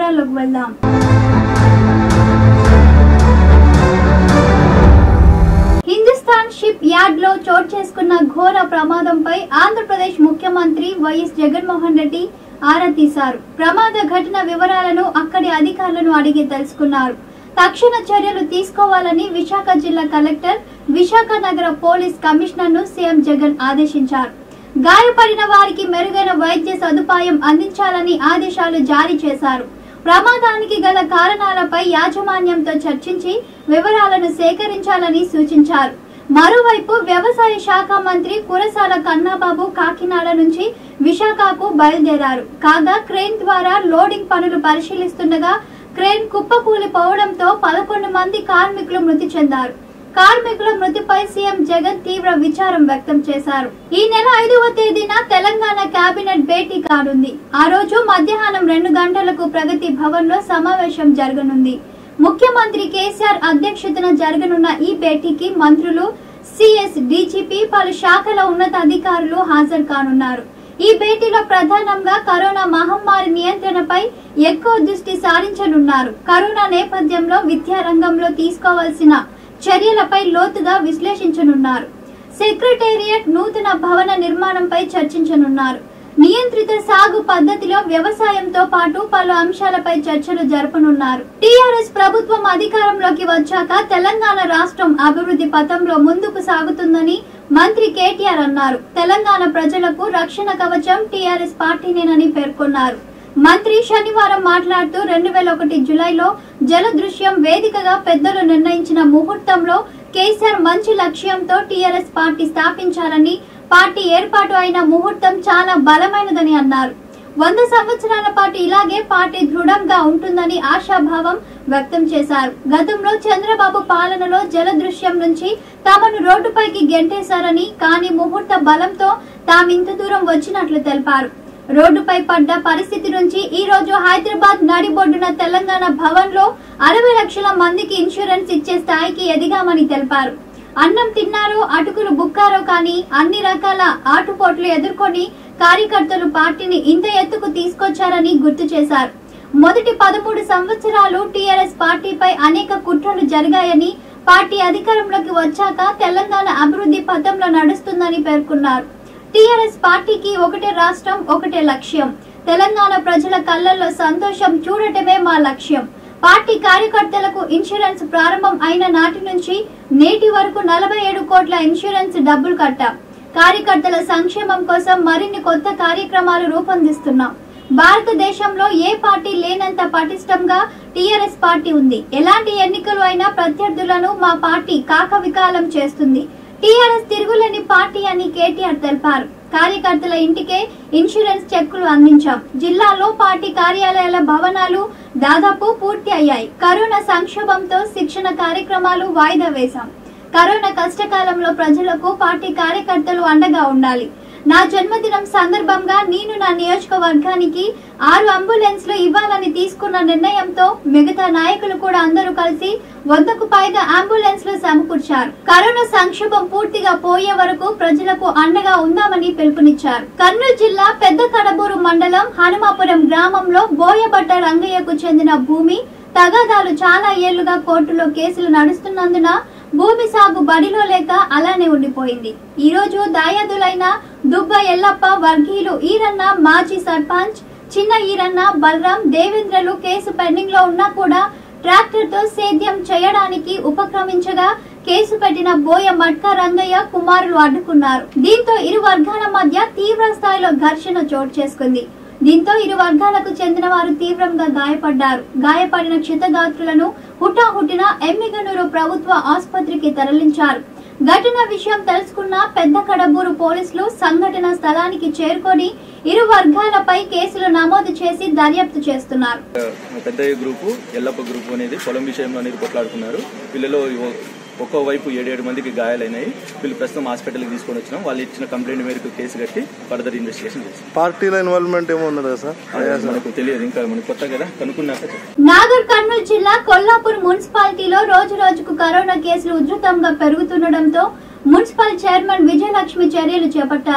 వివరాల్లోకి వెళ్దాం Hindustan ship yard లో చోటు చేసుకున్న ఘోర ప్రమాదంపై ఆంధ్రప్రదేశ్ ముఖ్యమంత్రి వైఎస్ జగన్మోహన్ రెడ్డి ఆరా తీశారు ప్రమాద ఘటన వివరాలను అక్కడి అధికారులను అడిగి తెలుసుకున్నారు తక్షణ చర్యలు తీసుకోవాలని విశాఖ జిల్లా కలెక్టర్ విశాఖ నగర పోలీస్ కమిషనర్ ను సీఎం జగన్ ఆదేశించారు గాయపడిన వారికి మెరుగైన వైద్య సదుపాయం అందించాలని ఆదేశాలు జారీ చేశారు ప్రమాదానికి గల కారణాలపై యాజమాన్యంతో చర్చించి వివరాలను సేకరించాలని సూచించారు మరోవైపు వ్యవసాయ శాఖ మంత్రి కురసాల కన్నాబాబు కాకినాడ నుంచి విశాఖకు బయలుదేరారు కాగా క్రేన్ ద్వారా లోడింగ్ పనులు పరిశీలిస్తుండగా క్రేన్ కుప్పకూలిపోవడంతో పదకొండు మంది కార్మికులు మృతి చెందారు కార్మికుల మృతిపై సీఎం జగన్ తీవ్ర విచారం వ్యక్తం చేశారు ఈ నెల ఐదవ తేదీన తెలంగాణ కేబినెట్ భేటీ కానుంది ఆ రోజు మధ్యాహ్నం రెండు గంటలకు ప్రగతి భవన్ లో సమావేశం జరగనుంది ముఖ్యమంత్రి కేసీఆర్ అధ్యక్షతన జరగనున్న ఈ భేటీకి మంత్రులు సిఎస్ డీజీపీ పలు శాఖల ఉన్నతాధికారులు హాజరు కానున్నారు ఈ భేటీలో ప్రధానంగా కరోనా మహమ్మారి నియంత్రణపై ఎక్కువ దృష్టి సారించనున్నారు కరోనా నేపథ్యంలో విద్యా రంగంలో తీసుకోవాల్సిన చర్యలపై లోతుగా విశ్లేషించనున్నారు సెక్రటేరియట్ నూతన భవన నిర్మాణంపై చర్చించనున్నారు నియంత్రిత సాగు పద్ధతిలో వ్యవసాయంతో పాటు పలు అంశాలపై చర్చలు జరపనున్నారు టీఆర్ఎస్ ప్రభుత్వం అధికారంలోకి వచ్చాక తెలంగాణ రాష్ట్రం అభివృద్ధి పథంలో ముందుకు సాగుతుందని మంత్రి కేటీఆర్ అన్నారు తెలంగాణ ప్రజలకు రక్షణ కవచం టీఆర్ఎస్ పార్టీనేనని పేర్కొన్నారు మంత్రి శనివారం మాట్లాడుతూ రెండు వేల ఒకటి జులైలో జలదృశ్యం వేదికగా పెద్దలు నిర్ణయించిన ముహూర్తంలో కేసీఆర్ మంచి లక్ష్యంతో టీఆర్ఎస్ పార్టీ స్థాపించారని పార్టీ ఏర్పాటు అయిన ముహూర్తం చాలా బలమైనదని అన్నారు వంద సంవత్సరాల పాటు ఇలాగే పార్టీ దృఢంగా ఉంటుందని ఆశాభావం వ్యక్తం చేశారు గతంలో చంద్రబాబు పాలనలో జలదృశ్యం నుంచి తమను రోడ్డుపైకి గెంటేశారని కానీ ముహూర్త బలంతో తామింత దూరం వచ్చినట్లు తెలిపారు రోడ్డుపై పడ్డ పరిస్థితి నుంచి ఈ రోజు హైదరాబాద్ నడిబొడ్డున తెలంగాణ భవన్ లో అరవై లక్షల మందికి ఇన్సూరెన్స్ ఇచ్చే స్థాయికి ఎదిగామని తెలిపారు అన్నం తిన్నారో అటుకులు బుక్కారో కానీ అన్ని రకాల ఆటుపోట్లు ఎదుర్కొని కార్యకర్తలు పార్టీని ఇంత ఎత్తుకు తీసుకొచ్చారని గుర్తు చేశారు మొదటి పదమూడు సంవత్సరాలు టీఆర్ఎస్ పార్టీపై అనేక కుట్రలు జరిగాయని పార్టీ అధికారంలోకి వచ్చాక తెలంగాణ అభివృద్ధి పథంలో నడుస్తుందని పేర్కొన్నారు టీఆర్ఎస్ పార్టీకి ఒకటే రాష్ట్రం ఒకటే లక్ష్యం తెలంగాణ ప్రజల కళ్ళల్లో సంతోషం చూడటమే మా లక్ష్యం పార్టీ కార్యకర్తలకు ఇన్సూరెన్స్ ప్రారంభం అయిన నాటి నుంచి నేటి వరకు నలభై ఏడు కోట్ల ఇన్సూరెన్స్ డబ్బులు కట్టాం కార్యకర్తల సంక్షేమం కోసం మరిన్ని కొత్త కార్యక్రమాలు రూపొందిస్తున్నాం భారతదేశంలో ఏ పార్టీ లేనంత పటిష్టంగా టీఆర్ఎస్ పార్టీ ఉంది ఎలాంటి ఎన్నికలు అయినా ప్రత్యర్థులను మా పార్టీ కాకవికాలం చేస్తుంది టీఆర్ఎస్ తిరుగులేని పార్టీ అని కేటీఆర్ తెలిపారు కార్యకర్తల ఇంటికే ఇన్సూరెన్స్ చెక్కులు అందించాం జిల్లాలో పార్టీ కార్యాలయాల భవనాలు దాదాపు పూర్తి అయ్యాయి కరోనా సంక్షోభంతో శిక్షణ కార్యక్రమాలు వాయిదా వేశాం కరోనా కష్టకాలంలో ప్రజలకు పార్టీ కార్యకర్తలు అండగా ఉండాలి నా జన్మదినం సందర్భంగా నేను నా నియోజకవర్గానికి ఆరు అంబులెన్స్లు ఇవ్వాలని తీసుకున్న నిర్ణయంతో మిగతా నాయకులు కూడా అందరూ కలిసి వందకు పైగా అంబులెన్స్లు సమకూర్చారు కరోనా సంక్షోభం పూర్తిగా పోయే వరకు ప్రజలకు అండగా ఉందామని పిలుపునిచ్చారు కర్నూలు జిల్లా పెద్ద కడబూరు మండలం హనుమాపురం గ్రామంలో బోయబట్ట రంగయ్యకు చెందిన భూమి తగాదాలు చాలా ఏళ్లుగా కోర్టులో కేసులు నడుస్తున్నందున భూమి సాగు బడిలో లేక అలానే ఉండిపోయింది ఈ రోజు దాయాదులైన దుబ్బ ఎల్లప్ప వర్గీయులు ఈరన్న మాజీ సర్పంచ్ చిన్న ఈరన్న బలరాం దేవేంద్రలు కేసు పెండింగ్ లో ఉన్నా కూడా ట్రాక్టర్ తో సేద్యం చేయడానికి ఉపక్రమించగా కేసు పెట్టిన బోయ మట్కా రంగయ్య కుమారులు అడ్డుకున్నారు దీంతో ఇరు వర్గాల మధ్య తీవ్ర స్థాయిలో ఘర్షణ చోటు చేసుకుంది దీంతో ఇరు వర్గాలకు చెందిన వారు తీవ్రంగా గాయపడ్డారు గాయపడిన క్షితగాత్రులను హుటాహుటిన ఎమ్మిగనూరు ప్రభుత్వ ఆసుపత్రికి తరలించారు ఘటన విషయం తెలుసుకున్న పెద్ద కడబూరు పోలీసులు సంఘటన స్థలానికి చేరుకొని ఇరు వర్గాలపై కేసులు నమోదు చేసి దర్యాప్తు చేస్తున్నారు పెద్దయ్య గ్రూపు ఎల్లప్ప గ్రూపు అనేది పొలం విషయంలో అనేది కొట్లాడుకున్నారు వీళ్ళలో ఒ- ఒక్కో వైపు ఏడేడు మందికి గాయాలైనాయి వీళ్ళు ప్రస్తుతం హాస్పిటల్కి తీసుకొని వచ్చినాం వాళ్ళు ఇచ్చిన కంప్లైంట్ మేరకు కేసు కట్టి ఫర్దర్ ఇన్వెస్టిగేషన్ చేస్తాం పార్టీల ఇన్వాల్వ్మెంట్ ఏమో ఉన్నదా సార్ అది మనకు తెలియదు ఇంకా మనకు కొత్త కదా కనుక్కున్నాక చెప్తాం. నాగర్ కర్నూలు జిల్లా కొల్లాపూర్ మున్సిపాలిటీలో రోజు రోజుకు కరోనా కేసులు ఉధృతంగా పెరుగుతుండటంతో మున్సిపల్ చైర్మన్ విజయలక్ష్మి చర్యలు చేపట్టారు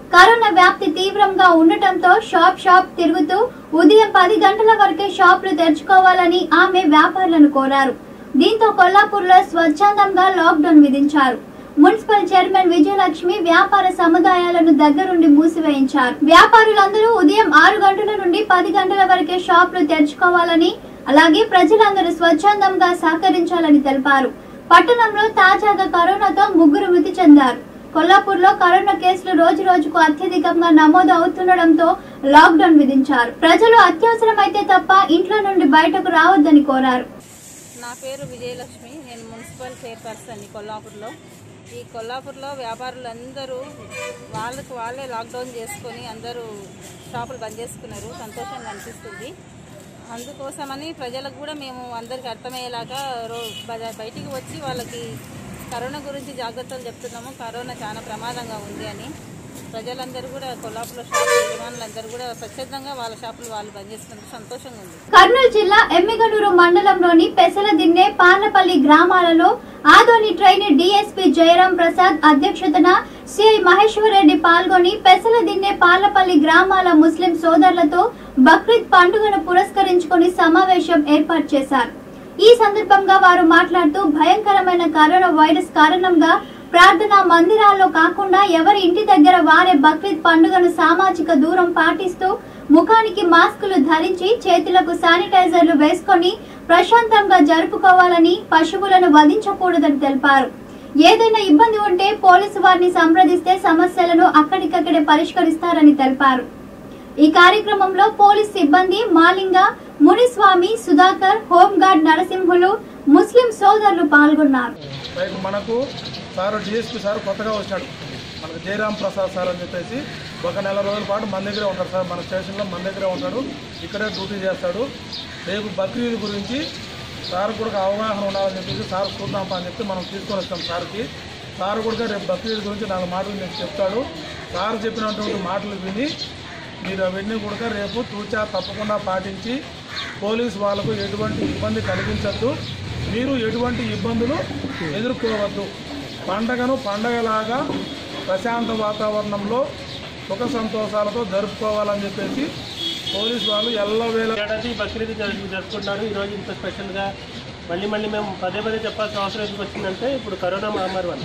కరోనా వ్యాప్తి తీవ్రంగా ఉండటంతో షాప్ షాప్ తిరుగుతూ ఉదయం పది గంటల వరకే షాపులు తెరుచుకోవాలని ఆమె వ్యాపారులను కోరారు దీంతో కొల్లాపూర్లో స్వచ్ఛందంగా లాక్డౌన్ విధించారు మున్సిపల్ చైర్మన్ విజయలక్ష్మి వ్యాపార సముదాయాలను దగ్గరుండి మూసివేయించారు వ్యాపారులందరూ ఉదయం ఆరు గంటల నుండి పది గంటల వరకే షాపులు తెరుచుకోవాలని అలాగే ప్రజలందరూ స్వచ్ఛందంగా సహకరించాలని తెలిపారు పట్టణంలో తాజాగా కరోనాతో ముగ్గురు మృతి చెందారు కొల్లాపూర్లో కరోనా కేసులు రోజు రోజుకు అత్యధికంగా నమోదు అవుతుండటంతో లాక్డౌన్ విధించారు ప్రజలు అత్యవసరమైతే తప్ప ఇంట్లో నుండి బయటకు రావద్దని కోరారు నా పేరు విజయలక్ష్మి నేను మున్సిపల్ చైర్పర్సన్ ఈ కొల్లాపూర్లో ఈ కొల్లాపూర్లో వ్యాపారులందరూ వాళ్ళకి వాళ్ళే లాక్డౌన్ చేసుకొని అందరూ షాపులు బంద్ చేసుకున్నారు సంతోషంగా అనిపిస్తుంది అందుకోసమని ప్రజలకు కూడా మేము అందరికి అర్థమయ్యేలాగా రో బజ- బయటికి వచ్చి వాళ్ళకి కరోనా గురించి జాగ్రత్తలు చెప్తున్నాము కరోనా చాలా ప్రమాదంగా ఉంది అని ప్రజలందరూ కూడా కొల్లాపూర్లో షాపు యజమానులందరూ కూడా స్వచ్ఛందంగా వాళ్ళ షాపులు వాళ్ళు బంద్ చేసుకున్నందుకు సంతోషంగా ఉంది కర్నూలు జిల్లా ఎమ్మిగనూరు మండలంలోని పెసలదిన్నె పార్లపల్లి గ్రామాలలో ఆదోని ట్రైనీ డీఎస్పీ జయరాం ప్రసాద్ అధ్యక్షతన సిఐ మహేశ్వర్ రెడ్డి పాల్గొని పెసలదిన్నె పార్లపల్లి గ్రామాల ముస్లిం సోదరులతో బక్రీద్ పండుగను పురస్కరించుకొని సమావేశం ఏర్పాటు చేశారు ఈ సందర్భంగా వారు మాట్లాడుతూ భయంకరమైన కరోనా వైరస్ కారణంగా ప్రార్థనా మందిరాల్లో కాకుండా ఎవరి ఇంటి దగ్గర వారే బక్రీద్ పండుగను సామాజిక దూరం పాటిస్తూ ముఖానికి మాస్కులు ధరించి చేతులకు శానిటైజర్లు వేసుకొని ప్రశాంతంగా జరుపుకోవాలని పశువులను వధించకూడదని తెలిపారు ఏదైనా ఇబ్బంది ఉంటే పోలీసు వారిని సంప్రదిస్తే సమస్యలను అక్కడికక్కడే పరిష్కరిస్తారని తెలిపారు ఈ కార్యక్రమంలో పోలీస్ సిబ్బంది మాలింగ మునిస్వామి సుధాకర్ హోంగార్డ్ నరసింహులు ముస్లిం సోదరులు పాల్గొన్నారు రైట్ మనకు సార్ డిఎస్పీ సార్ కొత్తగా వచ్చాడు మనకు జయరాం ప్రసాద్ సార్ అని చెప్పేసి ఒక నెల రోజుల పాటు మన దగ్గరే ఉంటాడు సార్ మన స్టేషన్లో మన దగ్గరే ఉంటాడు ఇక్కడే డ్యూటీ చేస్తాడు రేపు బక్రీద్ గురించి సార్ కూడా అవగాహన ఉండాలని చెప్పేసి సార్ చూద్దాం అని చెప్పి మనం తీసుకొని వస్తాం సార్కి సార్ కూడా రేపు బక్రీద్ గురించి నాలుగు మాటలు మీకు చెప్తాడు సార్ చెప్పినటువంటి మాటలు విని మీరు అవన్నీ కూడా రేపు తూచా తప్పకుండా పాటించి పోలీస్ వాళ్ళకు ఎటువంటి ఇబ్బంది కలిగించద్దు మీరు ఎటువంటి ఇబ్బందులు ఎదుర్కోవద్దు పండగను పండగలాగా ప్రశాంత వాతావరణంలో సుఖ సంతోషాలతో జరుపుకోవాలని చెప్పేసి పోలీస్ వాళ్ళు ఎల్లవేళ ఏడాది బక్రీద్ జరుపు జరుపుకుంటున్నాడు ఈరోజు ఇంత స్పెషల్గా మళ్ళీ మళ్ళీ మేము పదే పదే చెప్పాల్సిన అవసరం ఎందుకు వచ్చిందంటే ఇప్పుడు కరోనా మహమ్మారి వల్ల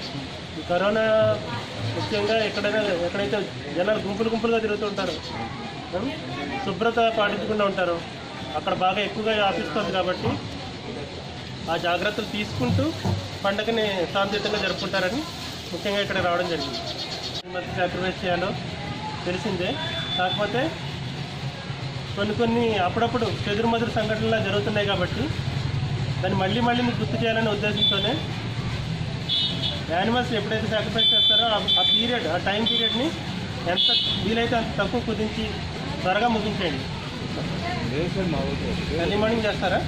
ఈ కరోనా ముఖ్యంగా ఎక్కడైనా ఎక్కడైతే జనాలు గుంపులు గుంపులుగా తిరుగుతుంటారు ఉం? శుభ్రత పాటించకుండా ఉంటారు అక్కడ బాగా ఎక్కువగా వ్యాపిస్తుంది కాబట్టి ఆ జాగ్రత్తలు తీసుకుంటూ పండగని శాంతియుతంగా జరుపుకుంటారని ముఖ్యంగా ఇక్కడ రావడం జరిగింది ఈ మధ్య సాక్రిఫైస్ చేయాలో తెలిసిందే కాకపోతే కొన్ని కొన్ని అప్పుడప్పుడు చెదురుమదురు సంఘటనలు జరుగుతున్నాయి కాబట్టి దాన్ని మళ్ళీ మళ్ళీ మీకు గుర్తు చేయాలనే ఉద్దేశంతోనే యానిమల్స్ ఎప్పుడైతే సాక్రిఫైస్ చేస్తారో ఆ- ఆ పీరియడ్ ఆ టైం పీరియడ్ని ఎంత వీలైతే అంత తక్కువ కుదించి త్వరగా ముగించేయండి ఎర్లీ మార్నింగ్ చేస్తారా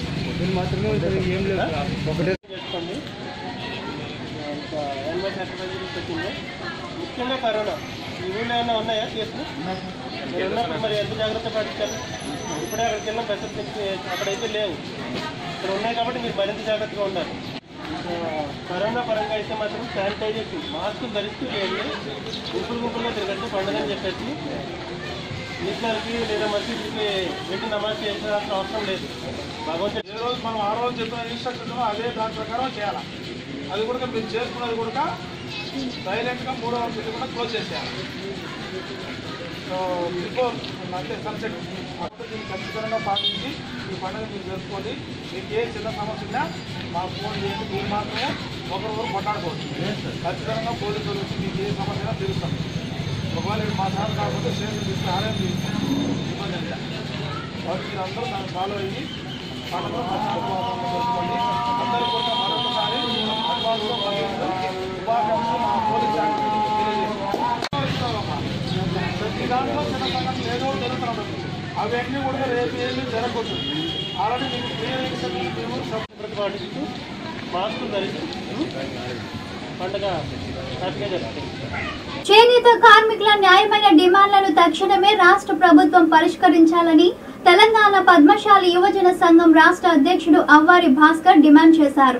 ఒకటే చేసుకోండి ఇంకా యానిమల్ సాక్రిఫైస్ గురించి వచ్చింది ముఖ్యంగా కరోనా ఈ ఊళ్ళో ఏమైనా ఉన్నాయా కేసులు మీరు ఉన్నప్పుడు మరి ఎంత జాగ్రత్త పాటించాలి ఇప్పుడే అక్కడికి వెళ్ళిన బెస్ట్ అక్కడైతే లేవు ఇక్కడ ఉన్నాయి కాబట్టి మీరు మరింత జాగ్రత్తగా ఉండాలి ఆ, కరోనా పరంగా అయితే మాత్రం శానిటైజేషన్ మాస్క్ ధరిస్తూ చేయండి గుంపులు గుంపులుగా తిరగద్దు పండుగ అని చెప్పేసి ఈశ్వరికి లేదా మసీదుకి వెళ్ళి నమాజ్ చేయాల్సిన అవసరం లేదు భగవంతుడు ఏ రోజు మనం ఆ రోజు చెప్పిన ఇన్స్ట్రక్షన్ అదే దాని ప్రకారం చేయాలి అది కూడా మీరు చేసుకున్నది కూడా సైలెంట్గా మూడో రోజు కూడా క్లోజ్ చేసేయాలి సో బిఫోర్ అంటే సన్సెట్ అప్పుడు దీన్ని ఖచ్చితంగా పాటించి ఈ పండుగ మీరు చేసుకోండి మీకు ఏ చిన్న సమస్య ఉన్నా మాకు ఫోన్ చేయండి మీరు మాత్రమే ఒకరికొకరు కొట్టాడుకోవచ్చు ఖచ్చితంగా పోలీసులు వచ్చి మీకు ఏ సమస్య అయినా తెలుస్తాం ఒకవేళ ఇది మా సార్ కాకపోతే స్టేషన్ తీసుకుని ఆలయం ఇబ్బంది అంటే కాబట్టి మీరు అందరూ దాన్ని ఫాలో అయ్యి పండుగ మంచి గొప్ప వాతావరణంలో జరుపుకోండి అందరూ కూడా మరొకసారి అడ్వాన్స్ శుభాకాంక్షలు మా పోలీస్ శాఖకి తెలియజేస్తున్నాం ప్రతి దాంట్లో చిన్న సంఘటన ఏదో జరుగుతున్నాం అవన్నీ కూడా రేపు ఏమీ జరగకూడదు ఆల్రెడీ మీకు క్లియర్ మేము శుభ్రత పాటిస్తూ మాస్క్ ధరిస్తూ పండుగ హ్యాపీగా జరుగుతుంది చేనేత కార్మికుల న్యాయమైన డిమాండ్లను తక్షణమే రాష్ట్ర ప్రభుత్వం పరిష్కరించాలని తెలంగాణ పద్మశాలి యువజన సంఘం రాష్ట్ర అధ్యక్షుడు అవ్వారి భాస్కర్ డిమాండ్ చేశారు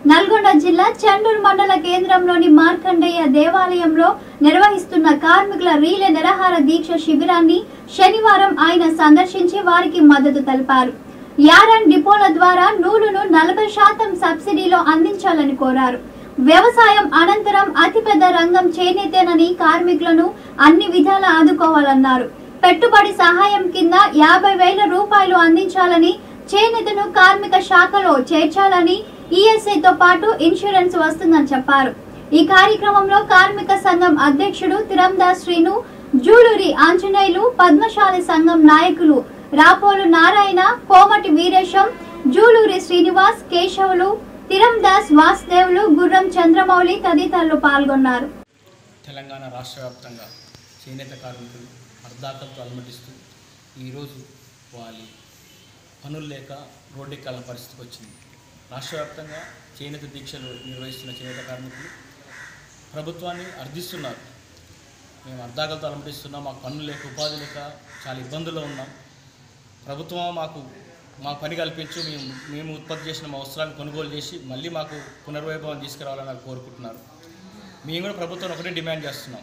నల్గొండ జిల్లా చండూరు మండల కేంద్రంలోని మార్కండేయ దేవాలయంలో నిర్వహిస్తున్న కార్మికుల రీలే నిరాహార దీక్ష శిబిరాన్ని శనివారం ఆయన సందర్శించి వారికి మద్దతు తెలిపారు యారన్ డిపోల ద్వారా నూలును నలభై శాతం సబ్సిడీలో అందించాలని కోరారు వ్యవసాయం అనంతరం అతిపెద్ద రంగం చేనేతేనని కార్మికులను అన్ని విధాలా ఆదుకోవాలన్నారు పెట్టుబడి సహాయం కింద యాభై వేల రూపాయలు అందించాలని చేనేతను కార్మిక శాఖలో చేర్చాలని ఈఎస్ఐతో పాటు ఇన్సూరెన్స్ వస్తుందని చెప్పారు ఈ కార్యక్రమంలో కార్మిక సంఘం అధ్యక్షుడు తిరందాస్ శ్రీను జూలూరి ఆంజనేయులు పద్మశాలి సంఘం నాయకులు రాపోలు నారాయణ కోమటి వీరేశం జూలూరి శ్రీనివాస్ కేశవులు తిరందాస్ వాసుదేవులు గుర్రం చంద్రమౌళి తదితరులు పాల్గొన్నారు తెలంగాణ రాష్ట్ర వ్యాప్తంగా చేనేత కార్మికులు అర్ధాకలతో అలమటిస్తూ ఈరోజు వాళ్ళ పనులు లేక రోడ్డెక్కాల పరిస్థితికి వచ్చింది రాష్ట్ర వ్యాప్తంగా చేనేత దీక్షలు నిర్వహిస్తున్న చేనేత కార్మికులు ప్రభుత్వాన్ని అర్థిస్తున్నారు మేము అర్ధాకలతో అలమటిస్తున్నాం మాకు పనులు లేక ఉపాధి లేక చాలా ఇబ్బందుల్లో ఉన్నాం ప్రభుత్వం మాకు మా పని కల్పించు మేము మేము ఉత్పత్తి చేసిన మా వస్త్రాలను కొనుగోలు చేసి మళ్ళీ మాకు పునర్వైభవం తీసుకురావాలని నాకు కోరుకుంటున్నారు మేము కూడా ప్రభుత్వం ఒకటే డిమాండ్ చేస్తున్నాం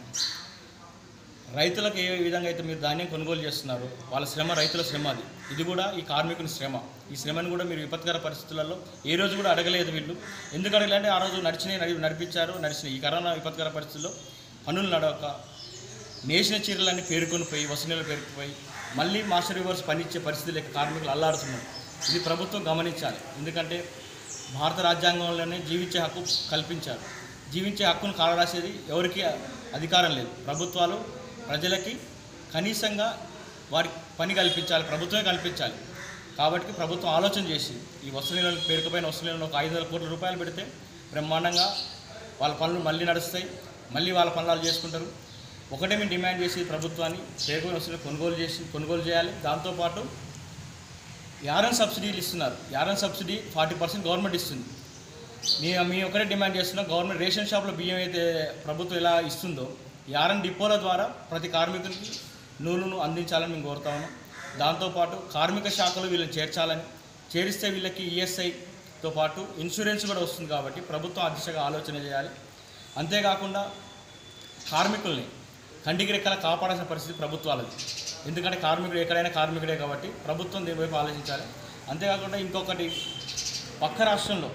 రైతులకు ఏ విధంగా అయితే మీరు ధాన్యం కొనుగోలు చేస్తున్నారు వాళ్ళ శ్రమ రైతుల శ్రమ అది ఇది కూడా ఈ కార్మికుని శ్రమ ఈ శ్రమను కూడా మీరు విపత్కర పరిస్థితులలో ఏ రోజు కూడా అడగలేదు వీళ్ళు ఎందుకు అడగలేదంటే ఆ రోజు నడిచినాయి నడి నడిపించారు నడిచినాయి ఈ కరోనా విపత్కర పరిస్థితుల్లో పనులు నడవక నేసిన చీరలన్నీ పేరుకొని పోయి వసూలు పేరుకుపోయి మళ్ళీ మాస్టర్ రివర్స్ పనిచ్చే పరిస్థితి లేక కార్మికులు అల్లాడుతున్నారు ఇది ప్రభుత్వం గమనించాలి ఎందుకంటే భారత రాజ్యాంగంలోనే జీవించే హక్కు కల్పించారు జీవించే హక్కును కాలరాసేది ఎవరికి అధికారం లేదు ప్రభుత్వాలు ప్రజలకి కనీసంగా వారి పని కల్పించాలి ప్రభుత్వమే కల్పించాలి కాబట్టి ప్రభుత్వం ఆలోచన చేసి ఈ వసూలు పేరుకుపోయిన వసూలను ఒక ఐదు వందల కోట్ల రూపాయలు పెడితే బ్రహ్మాండంగా వాళ్ళ పనులు మళ్ళీ నడుస్తాయి మళ్ళీ వాళ్ళ పనులు చేసుకుంటారు ఒకటే మేము డిమాండ్ చేసి ప్రభుత్వాన్ని పేరుకుపోయిన వసూలు కొనుగోలు చేసి కొనుగోలు చేయాలి దాంతోపాటు యారన్ సబ్సిడీలు ఇస్తున్నారు yarn subsidy forty percent government ఇస్తుంది మేము మేము ఒకటే డిమాండ్ చేస్తున్నాం గవర్నమెంట్ రేషన్ షాప్లో బియ్యం అయితే ప్రభుత్వం ఎలా ఇస్తుందో యారన్ డిపోల ద్వారా ప్రతి కార్మికునికి నూనెను అందించాలని మేము కోరుతా ఉన్నాం దాంతోపాటు కార్మిక శాఖలో వీళ్ళని చేర్చాలని చేరిస్తే వీళ్ళకి ఈఎస్ఐతో పాటు ఇన్సూరెన్స్ కూడా వస్తుంది కాబట్టి ప్రభుత్వం ఆ దిశగా ఆలోచన చేయాలి అంతేకాకుండా కార్మికుల్ని కంటికి రెక్కల కాపాడాల్సిన పరిస్థితి ప్రభుత్వాలది ఎందుకంటే కార్మికుడు ఎక్కడైనా కార్మికుడే కాబట్టి ప్రభుత్వం దీని వైపు ఆలోచించాలి అంతేకాకుండా ఇంకొకటి పక్క రాష్ట్రంలో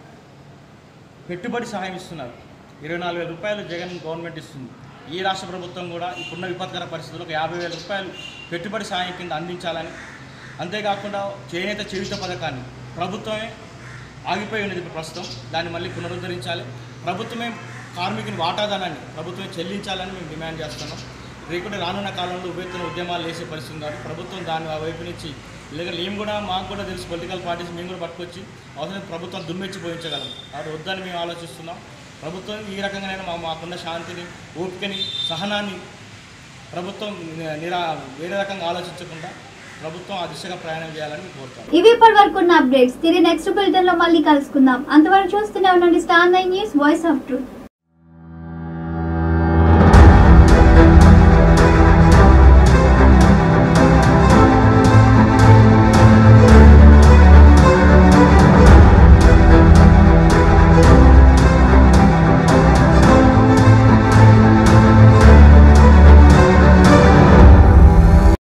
పెట్టుబడి సహాయం ఇస్తున్నారు ఇరవై నాలుగు వేల రూపాయలు జగన్ గవర్నమెంట్ ఇస్తుంది ఈ రాష్ట్ర ప్రభుత్వం కూడా ఇప్పుడున్న విపత్కర పరిస్థితుల్లో ఒక యాభై వేల రూపాయలు పెట్టుబడి సహాయం కింద అందించాలని అంతేకాకుండా చేనేత జీవిత పథకాన్ని ప్రభుత్వమే ఆగిపోయి ఉన్నది ఇప్పుడు ప్రస్తుతం దాన్ని మళ్ళీ పునరుద్ధరించాలి ప్రభుత్వమే కార్మికుని వాటాదానాన్ని ప్రభుత్వమే చెల్లించాలని మేము డిమాండ్ చేస్తున్నాం లేకుంటే రానున్న కాలంలో ఉవ్వెత్తున ఉద్యమాలు వేసే పరిస్థితి ఉంది కాబట్టి ప్రభుత్వం దాని ఆ వైపు నుంచి లేదా మేము కూడా మాకు కూడా తెలుసు పొలిటికల్ పార్టీస్ మేము కూడా పట్టుకొచ్చి అవసరం ప్రభుత్వం దుమ్మెచ్చి పోయించగలం కాబట్టి వద్దని మేము ఆలోచిస్తున్నాం ప్రభుత్వం ఈ రకంగానైనా మా మాకున్న శాంతిని ఓపికని సహనాన్ని ప్రభుత్వం నిరా వేరే రకంగా ఆలోచించకుండా ప్రభుత్వం ఆ దిశగా ప్రయాణం చేయాలని మేము కోరుతాం ఇవి ఇప్పటి వరకు ఉన్న అప్డేట్స్ తిరిగి నెక్స్ట్ బులెటిన్ లో మళ్ళీ కలుసుకుందాం అంతవరకు చూస్తూనే ఉండండి star nine news voice of truth